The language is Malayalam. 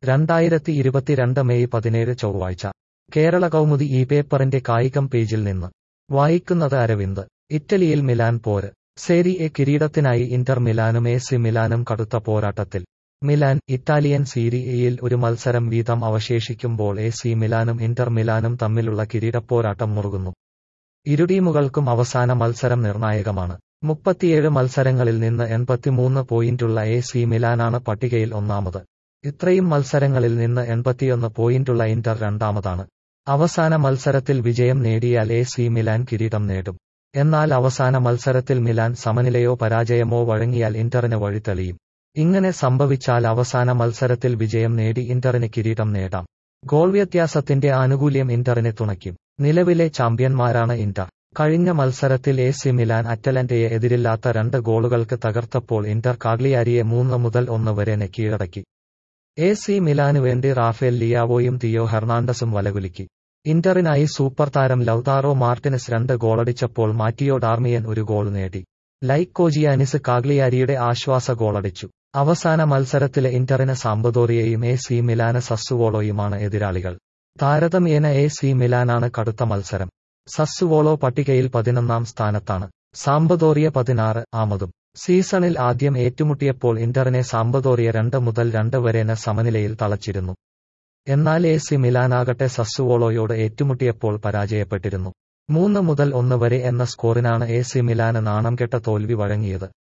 രണ്ടായിരത്തി ഇരുപത്തിരണ്ട് മെയ് പതിനേഴ് ചൊവ്വാഴ്ച കേരള കൗമുദി ഈ പേപ്പറിന്റെ കായികം പേജിൽ നിന്ന് വായിക്കുന്നത് അരവിന്ദ് ഇറ്റലിയിൽ മിലാൻ പോര് സേരി എ കിരീടത്തിനായി ഇന്റർ മിലാനും എ സി മിലാനും കടുത്ത പോരാട്ടത്തിൽ മിലാൻ ഇറ്റാലിയൻ സീരി എയിൽ ഒരു മത്സരം വീതം അവശേഷിക്കുമ്പോൾ എ സി മിലാനും ഇന്റർ മിലാനും തമ്മിലുള്ള കിരീടപ്പോരാട്ടം മുറുകുന്നു ഇരു ടീമുകൾക്കും അവസാന മത്സരം നിർണായകമാണ് മുപ്പത്തിയേഴ് മത്സരങ്ങളിൽ നിന്ന് എൺപത്തിമൂന്ന് പോയിന്റുള്ള എ സി മിലാനാണ് പട്ടികയിൽ ഒന്നാമത് ഇത്രയും മത്സരങ്ങളിൽ നിന്ന് എൺപത്തിയൊന്ന് പോയിന്റുള്ള ഇന്റർ രണ്ടാമതാണ് അവസാന മത്സരത്തിൽ വിജയം നേടിയാൽ എ സി മിലാൻ കിരീടം നേടും എന്നാൽ അവസാന മത്സരത്തിൽ മിലാൻ സമനിലയോ പരാജയമോ വഴങ്ങിയാൽ ഇന്ററിന് വഴിതെളിയും ഇങ്ങനെ സംഭവിച്ചാൽ അവസാന മത്സരത്തിൽ വിജയം നേടി ഇന്ററിന് കിരീടം നേടാം ഗോൾ വ്യത്യാസത്തിന്റെ ആനുകൂല്യം ഇന്ററിനെ തുണയ്ക്കും നിലവിലെ ചാമ്പ്യന്മാരാണ് ഇന്റർ കഴിഞ്ഞ മത്സരത്തിൽ എ സി മിലാൻ അറ്റലന്റയെ എതിരില്ലാത്ത രണ്ട് ഗോളുകൾക്ക് തകർത്തപ്പോൾ ഇന്റർ കാഗ്ലിയാരിയെ മൂന്ന് മുതൽ ഒന്ന് വരെ കീഴടക്കി എ സി മിലാനു വേണ്ടി റാഫേൽ ലിയാവോയും തിയോ ഹെർണാണ്ടസും വലകുലുക്കി ഇന്ററിനായി സൂപ്പർ താരം ലൌതാറോ മാർട്ടിനസ് രണ്ട് ഗോളടിച്ചപ്പോൾ മാറ്റിയോ ഡാർമിയൻ ഒരു ഗോൾ നേടി ലൈക്കോജിയാനിസ് കാഗ്ലിയാരിയുടെ ആശ്വാസ ഗോളടിച്ചു അവസാന മത്സരത്തിലെ ഇന്ററിന് സാമ്പദോറിയയും എ സി മിലാന് സസ്സുവോളോയുമാണ് എതിരാളികൾ താരതമ്യേന എ സി മിലാനാണ് കടുത്ത മത്സരം സസ്സുവോളോ പട്ടികയിൽ പതിനൊന്നാം സ്ഥാനത്താണ് സാമ്പദോറിയ പതിനാറ് ആമതും സീസണിൽ ആദ്യം ഏറ്റുമുട്ടിയപ്പോൾ ഇന്ററിനെ സാമ്പദോറിയ രണ്ട് മുതൽ രണ്ട് വരെന സമനിലയിൽ തളച്ചിരുന്നു എന്നാൽ എ സി മിലാനാകട്ടെ സസ്സുവോളോയോട് ഏറ്റുമുട്ടിയപ്പോൾ പരാജയപ്പെട്ടിരുന്നു മൂന്ന് മുതൽ ഒന്ന് വരെ എന്ന സ്കോറിനാണ് എ സി മിലാന് നാണം കെട്ട തോൽവി വഴങ്ങിയത്